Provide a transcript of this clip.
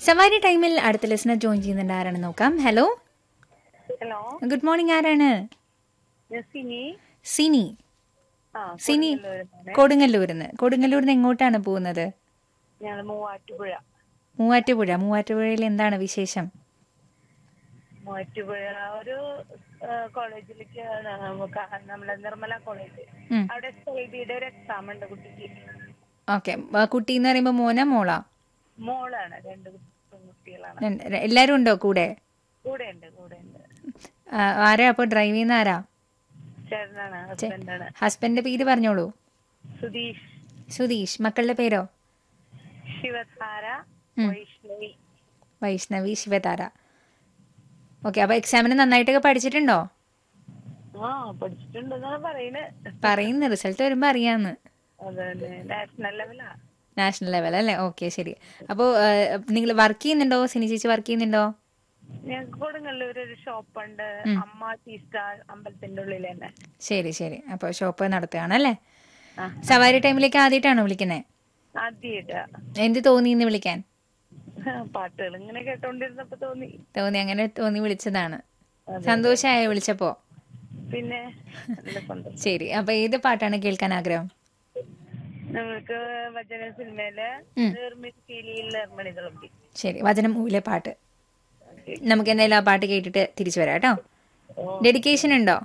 സവാരി ടൈമിൽ അടുത്ത ലിസണർ ജോയിൻ ചെയ്യുന്നുണ്ട് ആരാണ് നോക്കാം ഹലോ ഹലോ ഗുഡ് മോർണിംഗ് ആരാണ് ഞാൻ സിനി സിനി ആ സിനി കൊടുങ്ങല്ലൂരിന്നാണ്. കൊടുങ്ങല്ലൂരിന്ന് കൊടുങ്ങല്ലൂരിന്ന് എങ്ങോട്ടാണ് പോകുന്നത് ഞാൻ മൂവാറ്റുപുഴ മൂവാറ്റുപുഴ മൂവാറ്റുപുഴയിൽ എന്താണ് വിശേഷം മൂവാറ്റുപുഴ ഒരു ആ, കോളേജിലേക്ക് ആണ് നമുക്ക് നമ്മളെ നിർമ്മല കോളേജ് ഉം. അവിടെ സ്റ്റേഡിയുടെ ഒരു എക്സാം ഉണ്ട് കുട്ടിക്ക് ഓക്കെ കുട്ടി എന്ന് പറയുമ്പോൾ മോന മോളാ മോളാണ് രണ്ട് കുട്ടികളാണ് രണ്ട്- എല്ലാരും ഉണ്ടോ കൂടെ കൂടെ ഉണ്ട് കൂടെ ഉണ്ട് ആ, ആരാ അപ്പോൾ ഡ്രൈവ് ചെയ്യുന്ന ആരാ ചേട്ടനാണ് ഹസ്ബൻഡാണ് ഹസ്ബൻഡിന്റെ പേര് പറഞ്ഞോളൂ സുധീഷ് സുധീഷ് മക്കളുടെ പേരോ ശിവധാര ഉം. വൈഷ്ണവി വൈഷ്ണവി ശിവതാര ഓക്കെ അപ്പൊ എക്സാമിന് നന്നായിട്ടൊക്കെ പഠിച്ചിട്ടുണ്ടോ ആ പഠിച്ചിട്ടുണ്ടെന്നാണ് പറയുന്നത് പറയുന്ന റിസൾട്ട് വരുമ്പോ അറിയാന്ന് അതന്നെ നാഷണൽ ലെവലാ നാഷണൽ ലെവൽ അല്ലേ ഓക്കെ ശരി അപ്പോൾ നിങ്ങൾ വർക്ക് ചെയ്യുന്നുണ്ടോ സിനി ചേച്ചി വർക്ക് ചെയ്യുന്നുണ്ടോ ഞങ്ങൾക്ക് കൊടുങ്ങല്ലൂർ ഒരു ഷോപ്പുണ്ട് അമ്മ ടീ സ്റ്റാർ അമ്പലത്തിന്റെ ഉള്ളിൽ തന്നെ ശരി ശരി അപ്പോൾ ഷോപ്പ് നടത്തുകയാണ് അല്ലേ ആ. സവാരി ടൈമിലേക്ക് ആദ്യമായിട്ടാണോ വിളിക്കുന്നത് ആദ്യമായിട്ടാ എന്ത് തോന്നി ഇന്ന് വിളിക്കാൻ പാട്ടുകൾ ഇങ്ങനെ കേട്ടോണ്ടിരുന്നപ്പോ തോന്നി തോന്നി അങ്ങനെ തോന്നി വിളിച്ചതാണ് അതെ. സന്തോഷമായോ വിളിച്ചപ്പോ പിന്നെ നല്ല സന്തോഷം ശരി അപ്പൊ ഏത് പാട്ടാണ് കേൾക്കാൻ ആഗ്രഹം നമ്മൾക്ക് വചന സിനിമയില് ഉം. നിർമ്മിതിയിൽ നിർമ്മണി തുളമ്പി ശരി വചനം മൂലെ പാട്ട് നമുക്ക് എന്തായാലും ആ പാട്ട് കേട്ടിട്ട് തിരിച്ചു വരാം കേട്ടോ ഡെഡിക്കേഷൻ ഉണ്ടോ